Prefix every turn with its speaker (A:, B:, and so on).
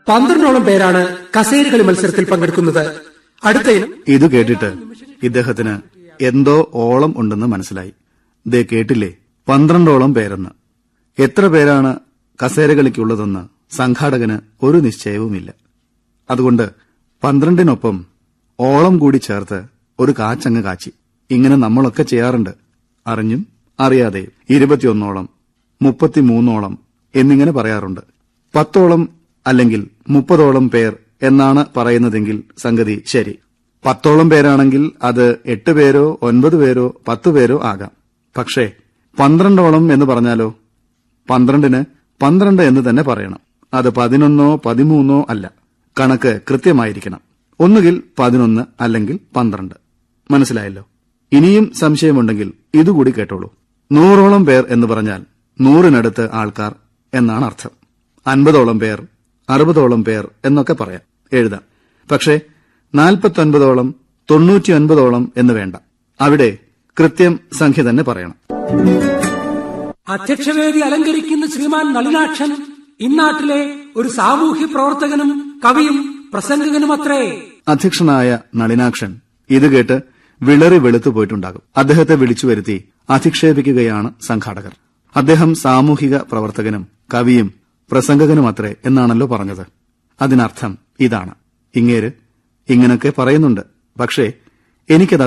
A: പന്ത്രണ്ടോളം പേരാണ് കസേരകളി മത്സരത്തിൽ പങ്കെടുക്കുന്നത് അടുത്ത ഇനം
B: ഇത് കേട്ടിട്ട് ഇദ്ദേഹത്തിന് എന്തോ ഓളം ഉണ്ടെന്ന് മനസ്സിലായി ദേ കേട്ടില്ലേ പന്ത്രണ്ടോളം പേരെന്ന് എത്ര പേരാണ് കസേരകളിക്കുള്ളതെന്ന് സംഘാടകന് ഒരു നിശ്ചയവുമില്ല അതുകൊണ്ട് പന്ത്രണ്ടിനൊപ്പം ഓളം കൂടി ചേർത്ത് ഒരു കാച്ചങ്ങ് കാച്ചി ഇങ്ങനെ നമ്മളൊക്കെ ചെയ്യാറുണ്ട് അറിഞ്ഞും അറിയാതെയും ഇരുപത്തിയൊന്നോളം മുപ്പത്തിമൂന്നോളം എന്നിങ്ങനെ പറയാറുണ്ട് പത്തോളം അല്ലെങ്കിൽ മുപ്പതോളം പേർ എന്നാണ് പറയുന്നതെങ്കിൽ സംഗതി ശരി പത്തോളം പേരാണെങ്കിൽ അത് എട്ട് പേരോ ഒൻപത് പേരോ പത്ത് പേരോ ആകാം പക്ഷേ പന്ത്രണ്ടോളം എന്ന് പറഞ്ഞാലോ പന്ത്രണ്ടിന് പന്ത്രണ്ട് എന്ന് തന്നെ പറയണം അത് പതിനൊന്നോ പതിമൂന്നോ അല്ല കണക്ക് കൃത്യമായിരിക്കണം ഒന്നുകിൽ പതിനൊന്ന് അല്ലെങ്കിൽ പന്ത്രണ്ട് മനസ്സിലായല്ലോ ഇനിയും സംശയമുണ്ടെങ്കിൽ ഇതുകൂടി കേട്ടോളൂ നൂറോളം പേർ എന്ന് പറഞ്ഞാൽ നൂറിനടുത്ത് ആൾക്കാർ എന്നാണ് അർത്ഥം അൻപതോളം പേർ അറുപതോളം പേർ എന്നൊക്കെ പറയാം എഴുതാം പക്ഷേ നാൽപ്പത്തൊൻപതോളം തൊണ്ണൂറ്റിയൊൻപതോളം എന്ന് വേണ്ട അവിടെ കൃത്യം സംഖ്യ തന്നെ പറയണം
A: അധ്യക്ഷവേദി അലങ്കരിക്കുന്ന ശ്രീമാൻ നളിനാക്ഷൻ ഇന്നാട്ടിലെ ഒരു സാമൂഹ്യ പ്രവർത്തകനും കവിയും പ്രസംഗകനുമത്രേ
B: അധ്യക്ഷനായ നളിനാക്ഷൻ ഇത് കേട്ട് വിളറി വെളുത്തു പോയിട്ടുണ്ടാകും അദ്ദേഹത്തെ വിളിച്ചു വരുത്തി അധിക്ഷേപിക്കുകയാണ് സംഘാടകർ അദ്ദേഹം സാമൂഹിക പ്രവർത്തകനും കവിയും പ്രസംഗകനുമത്രേ എന്നാണല്ലോ പറഞ്ഞത് അതിനർത്ഥം ഇതാണ് ഇങ്ങേര് ഇങ്ങനൊക്കെ പറയുന്നുണ്ട് പക്ഷേ എനിക്കത്